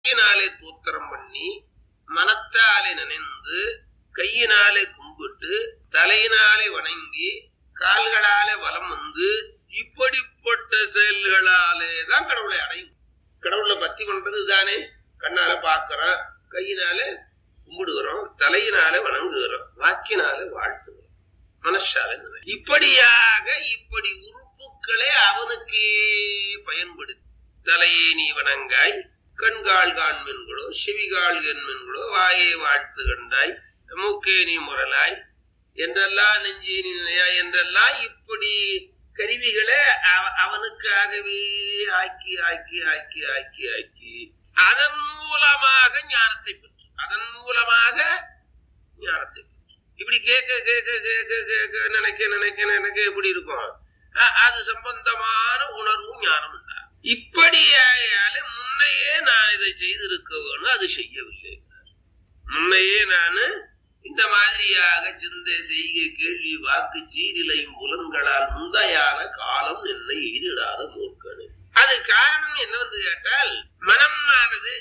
கையினாலே தூத்திரம் பண்ணி மனத்தாலே நினைந்து கையினாலே கும்பிட்டு தலையினாலே வணங்கி கால்களாலே வலம் வந்து இப்படிப்பட்ட செயல்களாலே தான் கடவுளை அடையும் கடவுளை பத்தி பண்றது தானே கண்ணால பாக்குறோம் கையினாலே கும்பிடுகிறோம் தலையினாலே வணங்குகிறோம் வாக்கினாலே வாழ்த்துகிறோம் மனசால நினை- இப்படியாக இப்படி உறுப்புகளே அவனுக்கே பயன்படுத்தி தலையே நீ வணங்காய் கண்கால் காண்மென்களோ செவிகால் என்மென்களோ வாயே வாழ்த்து கண்டாய் மூக்கே நீ முரலாய் என்றெல்லாம் நெஞ்சே நீ நினையாய் என்றெல்லாம் இப்படி கருவிகளை அவ- அவனுக்காகவே ஆக்கி ஆக்கி ஆக்கி ஆக்கி ஆக்கி அதன் மூலமாக ஞானத்தை பெற்று அதன் மூலமாக ஞானத்தை பெற்று இப்படி கேட்க கேட்க கேட்க கேட்க நினைக்க நினைக்க நினைக்க எப்படி இருக்கும் அ- அது சம்பந்தமான உணர்வும் ஞானம் உண்டா இப்படி ஆயால முன்னையே நான் இதை செய்திருக்க வேணும் அது செய்யவில்லை முன்னையே நான் இந்த மாதிரியாக சிந்தை செய்கை கேள்வி வாக்கு சீரிலையும் புலன்களால் முந்தையான காலம் என்னை எதிராத மூர்க்கனு அது காரணம் என்னவென்று கேட்டால் மனமானது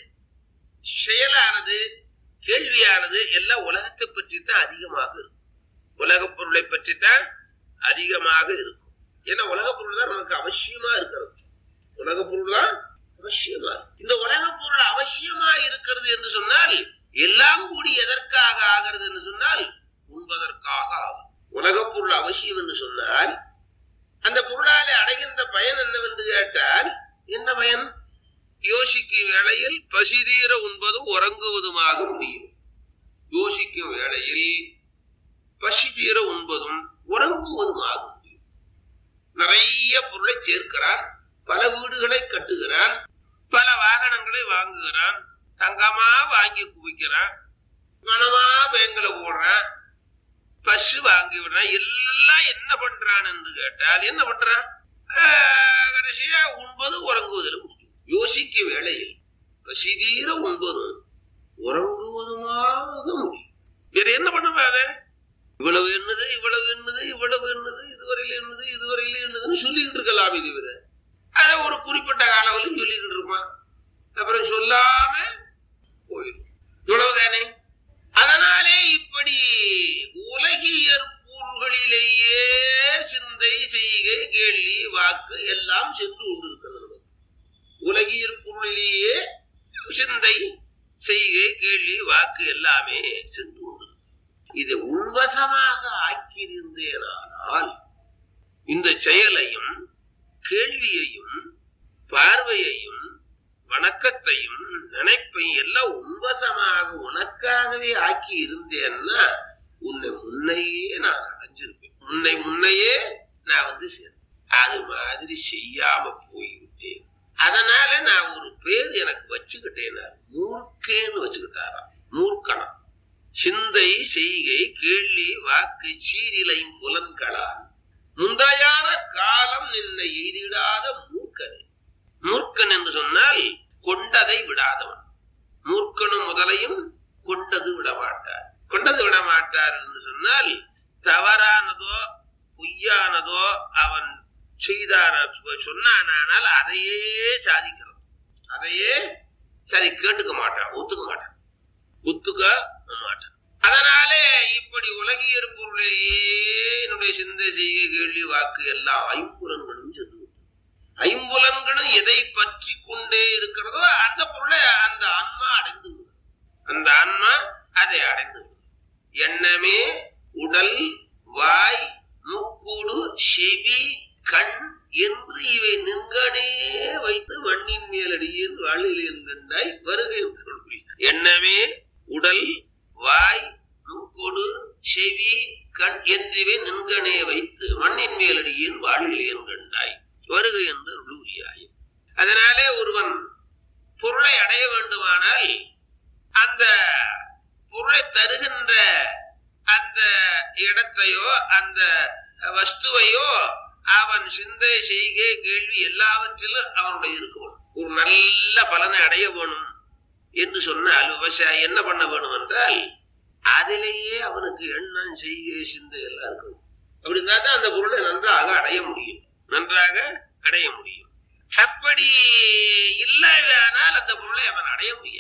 செயலானது கேள்வியானது எல்லாம் உலகத்தை பற்றி தான் அதிகமாக இருக்கும் உலகப் பொருளை பற்றி தான் அதிகமாக இருக்கும் ஏன்னா உலகப் பொருள் தான் நமக்கு அவசியமா இருக்கிறது உலகப் பொருள் தான் அவசியமா இருக்கு. இந்த உலகப் பொருள் அவசியமா இருக்கிறது என்று சொன்னால் எல்லாம் கூடி எதற்காக ஆகிறது என்று சொன்னால் உண்பதற்காக ஆகும் உலகப் பொருள் அவசியம் என்று சொன்னால் அந்த பொருளாலே அடைகின்ற பயன் என்னவென்று கேட்டால் என்ன பயன் யோசிக்கும் வேளையில் பசிதீர உண்பதும் உறங்குவதுமாக முடியும் யோசிக்கும் வேளையில் பசிதீர உண்பதும் உறங்குவதுமாக முடியும் நிறைய பொருளை சேர்க்கிறான் பல வீடுகளை கட்டுகிறான் பல வாகனங்களை வாங்குகிறான் தங்கமா வாங்கி குவிக்கிறான் பணமா பேங்க்ல போடுறான் பஸ் வாங்கி விடுறான் எல்லாம் என்ன பண்றான் என்று கேட்டால் என்ன பண்றான் ஆஹ், கடைசியா உண்பது உறங்குவதில் முடியும் யோசிக்க வேளையில் பசிதீர உண்பதும் உறங்குவதுமாக முடியும் வேற என்ன பண்ணாத இவ்வளவு என்னது இவ்வளவு என்னது இவ்வளவு என்னது இதுவரையில என்னது இதுவரையில என்னதுன்னு சொல்லிக்கிட்டு இருக்கலாம் இது விட அத ஒரு குறிப்பிட்ட காலவரையும் சொல்லிக்கிட்டு இருப்பான் அப்புறம் சொல்லாம போயிடும் இவ்வளவுதானே அதனாலே இப்படி உலகியற் பொருள்களிலேயே சிந்தை செய்கை கேள்வி வாக்கு எல்லாம் சென்று கொண்டிருக்கிறது நமக்கு உலகியற் பொருளிலேயே சிந்தை செய்கை கேள்வி வாக்கு எல்லாமே சென்று கொண்டிருக்கிறது இதை உன்வசமாக ஆக்கியிருந்தேனானால் இந்த செயலையும் கேள்வியையும் பார்வையையும் வணக்கத்தையும் நினைப்பையும் எல்லாம் உன்வசமாக உனக்காகவே ஆக்கி இருந்தேன்னா உன்னை முன்னையே நான் அடைஞ்சிருப்பேன் உன்னை முன்னையே நான் வந்து சேர்ந்தேன் அது மாதிரி செய்யாம போய்விட்டேன் அதனால நான் ஒரு பேர் எனக்கு வச்சுக்கிட்டேன் மூர்க்கேன்னு வச்சுக்கிட்டாராம் மூர்க்கனம் சிந்தை செய்கை கேள்வி வாக்கு சீரிலையும் புலன்களால் முந்தையான காலம் நின்னை எய்திடாத மூர்க்கனே மூர்க்கன் என்று சொன்னால் கொண்டதை விடாதவன் மூர்க்கனும் முதலையும் கொண்டது விட மாட்டார் கொண்டது விட மாட்டார் என்று சொன்னால் தவறானதோ பொய்யானதோ அவன் செய்தான சொன்னானால் அதையே சாதிக்கிறான் அதையே சரி கேட்டுக்க மாட்டான் ஒத்துக்க மாட்டான் ஒத்துக்க மாட்டான் அதனாலே இப்படி உலகியற் பொருளையே என்னுடைய சிந்தை செய்ய கேள்வி வாக்கு எல்லாம் ஐம்புலன்களும் சென்று விட்டது. ஐம்புலன்களும் எதை பற்றி கொண்டே இருக்கிறதோ அந்த பொருளை அந்த ஆன்மா அடைந்து விடும் அந்த ஆன்மா அதை அடைந்து விடும் எண்ணமே உடல் வாய் மூக்கூடு செவி கண் என்று இவை நின்கனே வைத்து மண்ணின் மேலடியில் வாழில் என்கண்டாய் வருகை என்று சொல்கிறீர். எண்ணமே உடல் வாய் மூக்கோடு செவி கண் என்றிவை நின்கனே வைத்து மண்ணின் மேலடியின் வாழில் என்கண்டாய் வருகை என்று உருவியாய் அதனாலே ஒருவன் பொருளை அடைய வேண்டுமானால் அந்த பொருளை தருகின்ற அந்த இடத்தையோ அந்த வஸ்துவையோ அவன் சிந்தை செய்கை கேள்வி எல்லாவற்றிலும் அவனுடைய இருக்கணும் ஒரு நல்ல பலனை அடைய வேணும் என்று சொன்னால் விவசாயி என்ன பண்ண வேணும் என்றால் அதிலேயே அவனுக்கு எண்ணம் செய்கை சிந்தை எல்லாம் இருக்கணும் அப்படி இருந்தா தான் அந்த பொருளை நன்றாக அடைய முடியும் நன்றாக அடைய முடியும் அப்படி இல்லையானால் அந்த பொருளை அவன் அடைய முடியாது